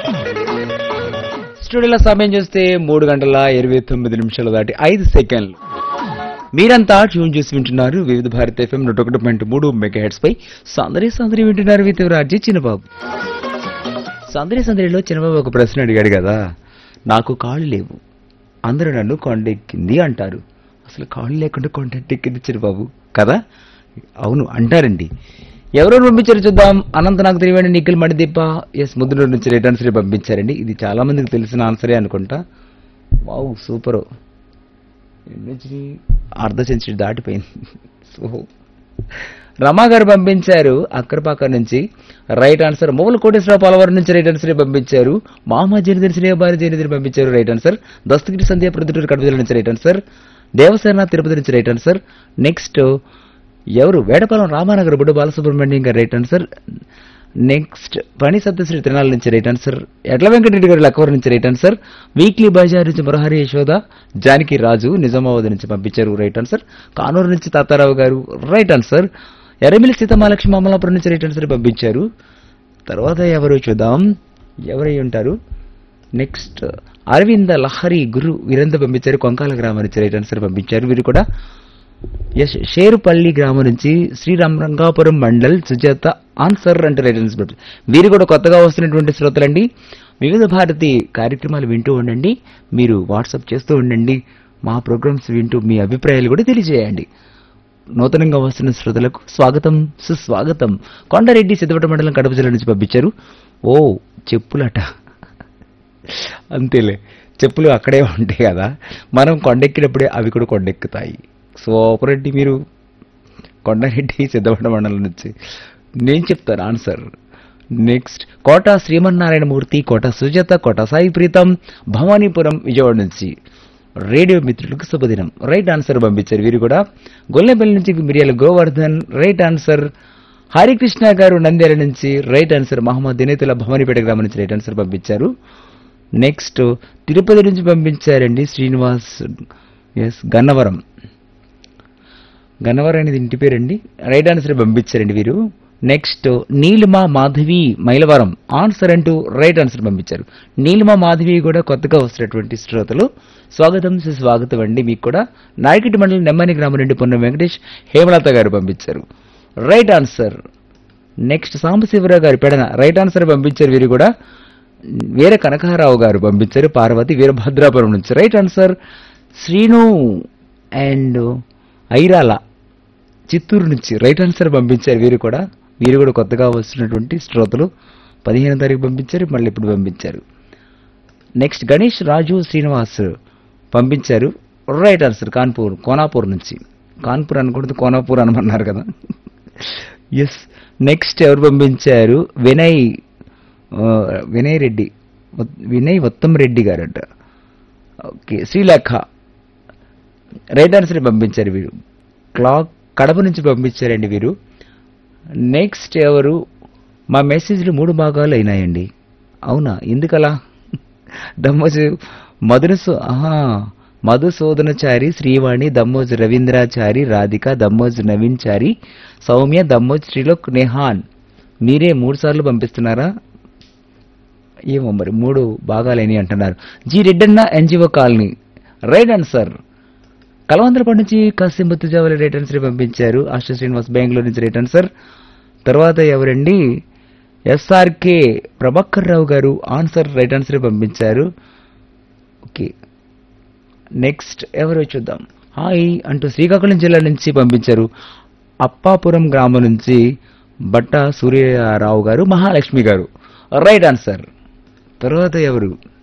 స్టూడియోలో సమయం చూస్తే మూడు గంటల ఇరవై తొమ్మిది నిమిషాలు దాటి ఐదు సెకండ్లు మీరంతా ట్యూన్ చేసి వింటున్నారు వివిధ భారత ఎఫ్ఎం నూట ఒకటి పాయింట్ మూడు మెగా హెడ్స్ పై సందరి సందరి వింటున్నారు విత్ రాజీ చిన్నబాబు సందరి సందరిలో చిన్నబాబు ఒక ప్రశ్న అడిగాడు కదా నాకు కాళ్ళు లేవు అందరూ నన్ను కొండెక్కింది అంటారు అసలు కాళ్ళు లేకుండా కొండెక్కింది చిన్నబాబు కదా అవును అంటారండి ఎవరో పంపించారు చూద్దాం అనంత నాకు తెలియని నిఖిల్ మణిదీప ఎస్ ముద్దునూరు నుంచి రిటర్న్స్ పంపించారండి ఇది చాలా మందికి తెలిసిన ఆన్సరే అనుకుంటా వావ్ సూపర్ ఎన్నొచ్చి అర్ధ సెంచరీ దాటిపోయింది సో రమా గారు పంపించారు అక్కరపాక నుంచి రైట్ ఆన్సర్ మూల కోటేశ్వర పోలవరం నుంచి రైట్ ఆన్సర్ పంపించారు మామ జనిదిని శ్రీయబారి జనిదిని పంపించారు రైట్ ఆన్సర్ దస్తగిరి సంధ్య ప్రొద్దుటూరు కడప జిల్లా నుంచి రైట్ ఆన్సర్ దేవసేన తిరుపతి నుంచి రైట్ ఆన్సర్ నెక్స్ట్ ఎవరు వేడపాలెం రామానగర్ బుడ్డ బాలసుబ్రహ్మణ్యం గారు రైట్ ఆన్సర్ నెక్స్ట్ పని సత్యశ్రీ తిరణాల నుంచి రైట్ ఆన్సర్ ఎడ్ల వెంకటరెడ్డి గారు లక్కవరం నుంచి రైట్ ఆన్సర్ వీక్లీ బజార్ నుంచి మురహరి యశోద జానకి రాజు నిజామాబాద్ నుంచి పంపించారు రైట్ ఆన్సర్ కానూరు నుంచి తాతారావు గారు రైట్ ఆన్సర్ ఎర్రమిల్లి సీతమాలక్ష్మి అమలాపురం నుంచి రైట్ ఆన్సర్ పంపించారు తర్వాత ఎవరు చూద్దాం ఎవరై ఉంటారు నెక్స్ట్ అరవింద లహరి గురు వీరంతా పంపించారు కొంకాల గ్రామం నుంచి రైట్ ఆన్సర్ పంపించారు వీరు కూడా ఎస్ షేరుపల్లి గ్రామం నుంచి శ్రీరామ్ రంగాపురం మండల్ సుజాత ఆన్సర్ అంటే రైట్ ఆన్సర్ పంపించారు. వీరు కూడా కొత్తగా వస్తున్నటువంటి శ్రోతలండి వివిధ భారతి కార్యక్రమాలు వింటూ ఉండండి మీరు వాట్సాప్ చేస్తూ ఉండండి మా ప్రోగ్రామ్స్ వింటూ మీ అభిప్రాయాలు కూడా తెలియజేయండి నూతనంగా వస్తున్న శ్రోతలకు స్వాగతం సుస్వాగతం కొండారెడ్డి సిద్ధపట మండలం కడప జిల్లా నుంచి పంపించారు ఓ చెప్పులట అంతేలే చెప్పులు అక్కడే ఉంటాయి కదా మనం కొండెక్కినప్పుడే అవి కూడా కొండెక్కుతాయి సూపర్ రెడ్డి మీరు కొండారెడ్డి సిద్ధపట మండలం నుంచి నేను చెప్తాను ఆన్సర్ నెక్స్ట్ కోట శ్రీమన్నారాయణమూర్తి కోట సుజాత కోట సాయి ప్రీతం భవానీపురం విజయవాడ నుంచి రేడియో మిత్రులకు శుభదినం రైట్ ఆన్సర్ పంపించారు వీరు కూడా గొల్లెపల్లి నుంచి మిరియాల గోవర్ధన్ రైట్ ఆన్సర్ హరికృష్ణ గారు నంద్యాల నుంచి రైట్ ఆన్సర్ మహమ్మద్ దినేతుల భవానీపేట గ్రామం నుంచి రైట్ ఆన్సర్ పంపించారు నెక్స్ట్ తిరుపతి నుంచి పంపించారండి శ్రీనివాస్ ఎస్ గన్నవరం గన్నవరం అనేది ఇంటి పేరండి రైట్ ఆన్సర్ పంపించారండి వీరు నెక్స్ట్ నీలిమా మాధవి మైలవరం ఆన్సర్ అంటూ రైట్ ఆన్సర్ పంపించారు నీలిమా మాధవి కూడా కొత్తగా వస్తున్నటువంటి శ్రోతలు స్వాగతం సుస్వాగతం అండి మీకు కూడా నాయకటి మండలం నెమ్మని గ్రామం నుండి పొన్న వెంకటేష్ హేమలత గారు పంపించారు రైట్ ఆన్సర్ నెక్స్ట్ సాంబశివరావు గారి పెడన రైట్ ఆన్సర్ పంపించారు వీరు కూడా వీర కనకారావు గారు పంపించారు పార్వతి వీరభద్రాపురం నుంచి right answer Srinu and Airala Chittoor నుంచి రైట్ ఆన్సర్ పంపించారు వీరు కూడా వీరు కూడా కొత్తగా వస్తున్నటువంటి శ్రోతలు పదిహేను తారీఖు పంపించారు మళ్ళీ ఇప్పుడు పంపించారు నెక్స్ట్ గణేష్ రాజు శ్రీనివాస్ పంపించారు రైట్ ఆన్సర్ కాన్పూర్ కోనాపూర్ నుంచి కాన్పూర్ అనకూడదు కోనాపూర్ అనమన్నారు కదా ఎస్ నెక్స్ట్ ఎవరు పంపించారు వినయ్ ఆ, వినయ్ రెడ్డి వినయ్ ఉత్తమ్ రెడ్డి గారట ఓకే శ్రీలేఖ రైట్ ఆన్సర్ పంపించారు వీరు క్లాక్ కడప నుంచి పంపించారండి వీరు నెక్స్ట్ ఎవరు మా మెసేజ్లు మూడు భాగాలు అయినాయండి అవునా ఎందుకలా దమ్మోజు మధురసు ఆహా మధుసూదనచారి శ్రీవాణి దమ్మోజు రవీంద్రాచారి రాధిక దమ్మోజు నవీన్ చారి సౌమ్య దమ్మోజు శ్రీలోక్ నెహాన్ మీరే మూడు సార్లు పంపిస్తున్నారా ఏమో మరి మూడు భాగాలని అంటున్నారు G Reddanna NGO colony right answer కలవందరపాడు నుంచి కాసిం బుత్తుజావలి రైట్ ఆన్సర్ పంపించారు ఆశా శ్రీనివాస్ బెంగళూరు నుంచి రైట్ ఆన్సర్ తర్వాత ఎవరండి ఎస్ఆర్కే ప్రభాకర్ రావు గారు ఆన్సర్ రైట్ ఆన్సర్ పంపించారు ఓకే నెక్స్ట్ ఎవరో చూద్దాం హాయ్ అంటూ శ్రీకాకుళం జిల్లా నుంచి పంపించారు అప్పాపురం గ్రామం నుంచి బట్ట సూర్యరావు గారు మహాలక్ష్మి గారు రైట్ ఆన్సర్ తర్వాత ఎవరు